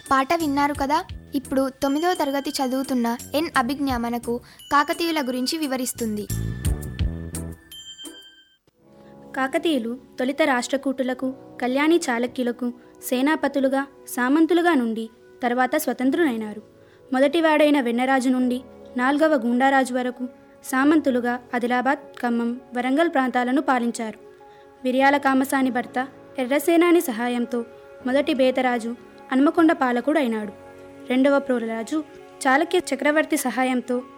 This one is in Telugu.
పాట విన్నారు కదా ఇప్పుడు తొమ్మిదవ తరగతి చదువుతున్న ఎన్ అభిజ్ఞ మనకు కాకతీయుల గురించి వివరిస్తుంది కాకతీయులు తొలిత రాష్ట్రకూటులకు కళ్యాణి చాళక్యులకు సేనాపతులుగా సామంతులుగా నుండి తర్వాత స్వతంత్రులైనారు మొదటివాడైన వెన్నరాజు నుండి నాల్గవ గూండారాజు వరకు సామంతులుగా ఆదిలాబాద్ ఖమ్మం వరంగల్ ప్రాంతాలను పాలించారు విరియాల కామసాని భర్త ఎర్రసేనాని సహాయంతో మొదటి బేతరాజు హన్మకొండ పాలకుడు అయినాడు రెండవ ప్రోలరాజు చాళక్య చక్రవర్తి సహాయంతో